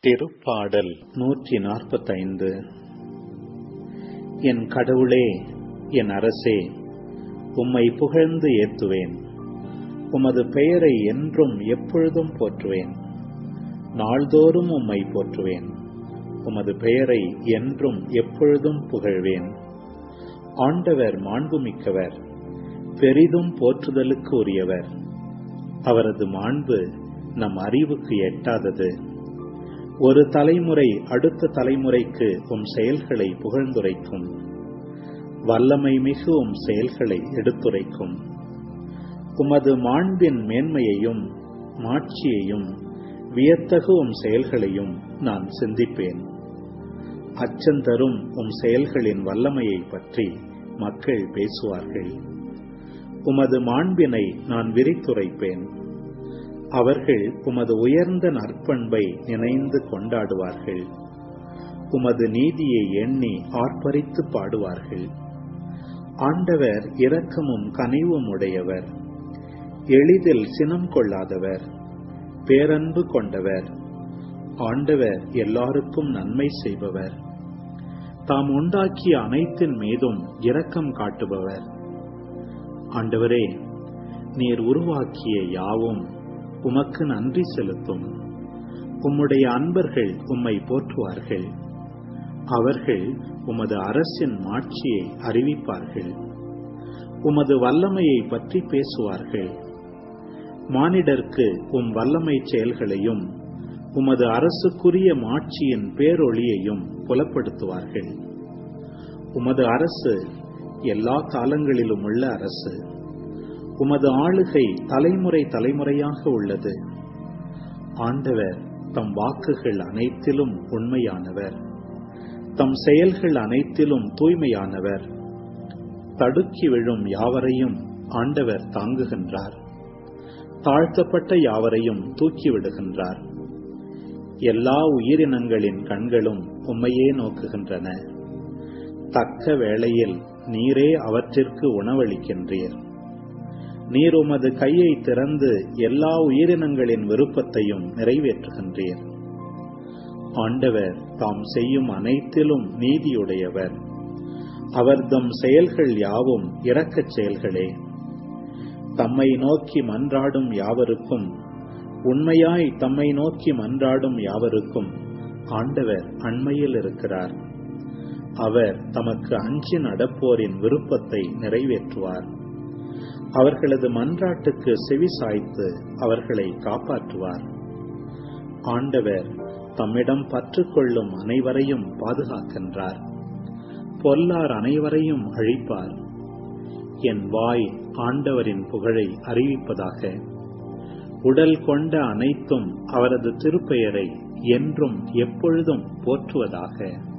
திருப்பாடல் நூற்றி நாற்பத்தைந்து என் கடவுளே என் அரசே உம்மை புகழ்ந்து ஏத்துவேன் உமது பெயரை என்றும் எப்பொழுதும் போற்றுவேன் நாள்தோறும் உம்மை போற்றுவேன் உமது பெயரை என்றும் எப்பொழுதும் புகழ்வேன் ஆண்டவர் மாண்புமிக்கவர் பெரிதும் போற்றுதலுக்கு உரியவர் அவரது மாண்பு நம் அறிவுக்கு எட்டாதது ஒரு தலைமுறை அடுத்த தலைமுறைக்கு உம் செயல்களை புகழ்ந்துரைக்கும் வல்லமை மிகு உம் செயல்களை எடுத்துரைக்கும் உமது மாண்பின் மேன்மையையும் மாட்சியையும் வியத்தகு உம் செயல்களையும் நான் சிந்திப்பேன் அச்சந்தரும் உம் செயல்களின் வல்லமையை பற்றி மக்கள் பேசுவார்கள் உமது மாண்பினை நான் விரித்துரைப்பேன் அவர்கள் உமது உயர்ந்த நற்பண்பை நினைந்து கொண்டாடுவார்கள் உமது நீதியை எண்ணி ஆர்ப்பரித்து பாடுவார்கள் ஆண்டவர் இரக்கமும் கனிவும் உடையவர் எளிதில் சினம் கொள்ளாதவர் பேரன்பு கொண்டவர் ஆண்டவர் எல்லாருக்கும் நன்மை செய்பவர் தாம் உண்டாக்கிய அனைத்தின் மீதும் இரக்கம் காட்டுபவர் ஆண்டவரே நீர் உருவாக்கிய யாவும் உமக்கு நன்றி செலுத்தும் உம்முடைய அன்பர்கள் உம்மை போற்றுவார்கள் அவர்கள் உமது அரசின் மாட்சியை அறிவிப்பார்கள் உமது வல்லமையை பற்றி பேசுவார்கள் மானிடர்க்கு உம் வல்லமை செயல்களையும் உமது அரசுக்குரிய மாட்சியின் பேரொளியையும் புலப்படுத்துவார்கள் உமது அரசு எல்லா காலங்களிலும் உள்ள அரசு உமது ஆளுகை தலைமுறை தலைமுறையாக உள்ளது ஆண்டவர் தம் வாக்குகள் அனைத்திலும் உண்மையானவர் தம் செயல்கள் அனைத்திலும் தூய்மையானவர் தடுக்கி விழும் யாவரையும் ஆண்டவர் தாங்குகின்றார் தாழ்த்தப்பட்ட யாவரையும் தூக்கிவிடுகின்றார் எல்லா உயிரினங்களின் கண்களும் உம்மையே நோக்குகின்றன தக்க வேளையில் நீரே அவற்றிற்கு உணவளிக்கின்றீர் நீர் உமது கையை திறந்து எல்லா உயிரினங்களின் விருப்பத்தையும் நிறைவேற்றுகின்றீர் ஆண்டவர் தாம் செய்யும் அனைத்திலும் நீதியுடையவர் அவர் தம் செயல்கள் யாவும் இரக்கச் செயல்களே தம்மை நோக்கி மன்றாடும் யாவருக்கும் உண்மையாய் தம்மை நோக்கி மன்றாடும் யாவருக்கும் ஆண்டவர் அண்மையில் இருக்கிறார் அவர் தமக்கு அஞ்சி நடப்போரின் விருப்பத்தை நிறைவேற்றுவார் அவர்களது மன்றாட்டுக்கு செவி சாய்த்து அவர்களை காப்பாற்றுவார் ஆண்டவர் தம்மிடம் பற்று கொள்ளும் அனைவரையும் பாதுகாக்கின்றார் பொல்லார் அனைவரையும் அழிப்பார் என் வாய் ஆண்டவரின் புகழை அறிவிப்பதாக உடல் கொண்ட அனைத்தும் அவரது திருப்பெயரை என்றும் எப்பொழுதும் போற்றுவதாக